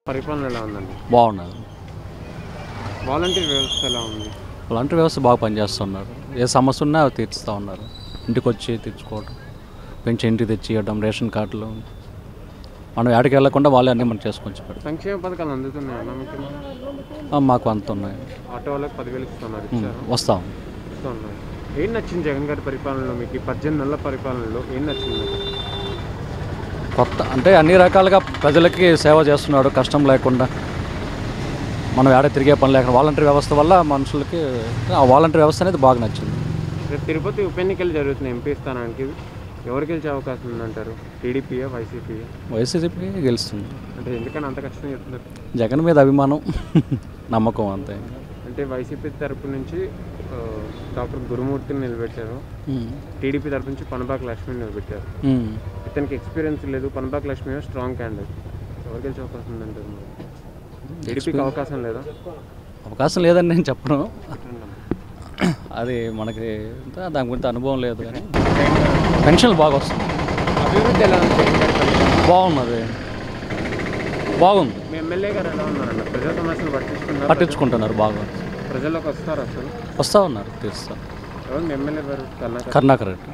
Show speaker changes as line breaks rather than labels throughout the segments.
పరిపాలన ఎలా ఉందండి
బాగున్నది
వాలంటీర్ వ్యవస్థ ఎలా ఉంది
వాలంటీర్ వ్యవస్థ బాగా పనిచేస్తున్నారు ఏ సమస్య ఉన్నా అవి తీర్చుతూ ఉన్నారు ఇంటికి వచ్చి తెచ్చుకోవడం పెంచి ఇంటికి తెచ్చి ఇవ్వడం రేషన్ కార్డులు మనం ఏడకి వెళ్ళకుండా వాళ్ళే అన్నీ మనం చేసుకొని పెడతాం
సంక్షేమ పథకాలు అందుతున్నాయన్నా మీకు
ఆ, మాకు అంత ఉన్నాయి
ఆటో వాళ్ళకి పదివేలు ఇస్తున్నారు
ఉమ్,
ఇచ్చారు
వస్తాం
ఇస్తున్నారు ఏం నచ్చింది జగన్ గారి పరిపాలనలో మీకు ఈ పద్దెనిమిది నెలల పరిపాలనలో ఏం నచ్చింది మీకు
కొత్త అంటే అన్ని రకాలుగా ప్రజలకి సేవ చేస్తున్నాడు కష్టం లేకుండా మనం ఏడ తిరిగే పని లేకుండా వాలంటీర్ వ్యవస్థ వల్ల మనుషులకి ఆ వాలంటీర్ వ్యవస్థ అనేది బాగా నచ్చింది
రేపు తిరుపతి ఉప ఎన్నికలు జరుగుతున్నాయి ఎంపీ స్థానానికి ఎవరు గెలిచే అవకాశం ఉందంటారు టీడీపీయా వైసీపీయా
వైసీపీ గెలుస్తుంది
అంటే ఎందుకని అంత కష్టం చెప్తున్నారు
జగన్ మీద అభిమానం నమ్మకం అంతే
అంటే వైసీపీ తరపు నుంచి ఆ, డాక్టర్ గురుమూర్తిని నిలబెట్టారు
ఉమ్,
టీడీపీ తరపు నుంచి పనబాక లక్ష్మిని నిలబెట్టారు
ఉమ్.
ఇతనికి ఎక్స్పీరియన్స్ లేదు పనబాక లక్ష్మి స్ట్రాంగ్ క్యాండిడేట్ ఎవరు గెలిచే అవకాశం ఉందంటారు మరి టీడీపీకి అవకాశం లేదా
అవకాశం లేదని నేను చెప్పను అది మనకి అంతా దాని గురించి అనుభవం లేదు కానీ పెన్షన్లు బాగా వస్తుంది
అభివృద్ధి ఎలా ఉంది జగన్ గారి పరిపాలన?
బాగున్నది బాగుంది
మీ ఎమ్మెల్యే గారు ఎలా ఉన్నారన్న ప్రజా సమస్యలు పట్టించుకున్నారు
పట్టించుకుంటున్నారు బాగా
ప్రజల్లోకి వస్తారు అసలు
వస్తూ ఉన్నారు తీరుస్తా
ఎవరు మీ ఎమ్మెల్యే గారు కర్ణాటక
కర్ణాకర్ రెడ్డి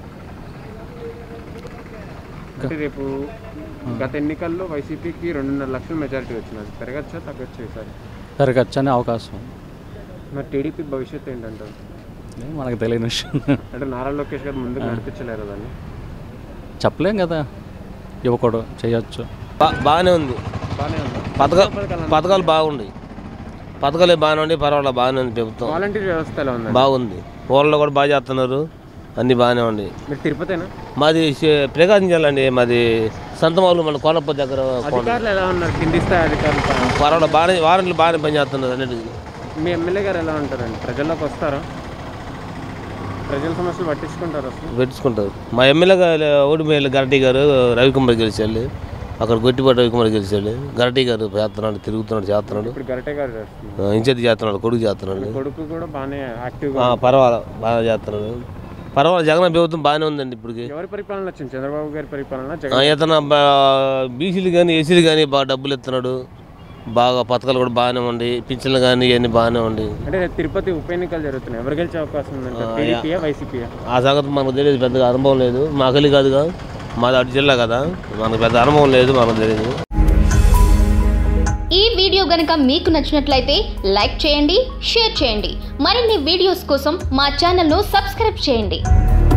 అంటే రేపు గత ఎన్నికల్లో వైసీపీకి రెండున్నర లక్షల మెజారిటీ వచ్చినది పెరగచ్చా తగ్గచ్చా ఈసారి
పెరగచ్చనే అవకాశం
మరి టీడీపీ భవిష్యత్తు ఏంటంటారు
ఇది మనకు తెలియని విషయం
అంటే నారా లోకేష్ గారు ముందుకు నడిపించలేరు దాన్ని
చెప్పలేం కదా యువకుడు చేయొచ్చు
బా- బాగానే ఉంది
బాగానే ఉందా
పథకాలు పథకాలు బాగుంది పథకాలు బాగానే ఉండి పర్వాలేదు బాగానే ఉంది ప్రభుత్వం
వాలంటీర్ వ్యవస్థ ఎలా ఉందండి
బాగుంది ఊళ్ళో కూడా బాగా చేస్తున్నారు అన్నీ బాగానే ఉంది
మీరు తిరుపతేనా
మాది శే- ప్రకాశం జిల్లా అండి మాది సంతమాలు మన కోనప్ప దగ్గర కోన-
అధికారులు ఎలా ఉన్నారు కింది స్థాయి అధికారులు
పర్వాలేదు బాగానే వారంట్లు బాగానే పనిచేస్తున్నారు అన్నిటికీ
మీ ఎమ్మెల్యే గారు ఎలా ఉంటారండి ప్రజల్లోకి వస్తారా ప్రజల సమస్యలు పట్టించుకుంటారు అసలు
పెట్టుకుంటారు మా ఎమ్మెల్యే గారు ఓడిపోయారు గరటి గారు రవికుమార్ గెలిచాడు అక్కడ గొట్టిపాటి రవికుమార్ గెలిచాడు గరటి గారు చేస్తున్నాడు తిరుగుతున్నాడు చేస్తున్నాడు
ఇప్పుడు గరటే గారు చేస్తున్నారు
ఇంచేది చేస్తున్నాడు కొడుకు చేస్తున్నాడు
కొడుకు కూడా బాగానే యాక్టివ్గా
ఆ, పర్వాలేదు బాగా చేస్తున్నాడు పర్వాలేదు జగన్ ప్రభుత్వం బాగానే ఉందండి ఇప్పటికి
ఎవరి పరిపాలన వచ్చింది చంద్రబాబు గారి పరిపాలన
ఆ,
జగన్
ఇతను బీసీలు కానీ ఎస్సీలు కానీ బాగా డబ్బులు ఇస్తున్నాడు బాగా పథకాలు కూడా బాగానే ఉండి పింఛన్లు కానీ ఇవన్నీ బాగానే ఉండి
అంటే రేపు తిరుపతి ఉప ఎన్నికలు జరుగుతున్నాయి ఎవరు గెలిచే అవకాశం ఉందంటే టీడీపీయా వైసీపీయా
ఆ సంగతి మనకు తెలియదు పెద్దగా అనుభవం లేదు మాకలి కాదుగా మాది అటు జిల్లా కదా మనకు పెద్ద అనుభవం లేదు మనకు తెలియదు
ఈ వీడియో గనుక మీకు నచ్చినట్లయితే లైక్ చేయండి షేర్ చేయండి మరిన్ని వీడియోస్ కోసం మా ఛానల్ను సబ్స్క్రైబ్ చేయండి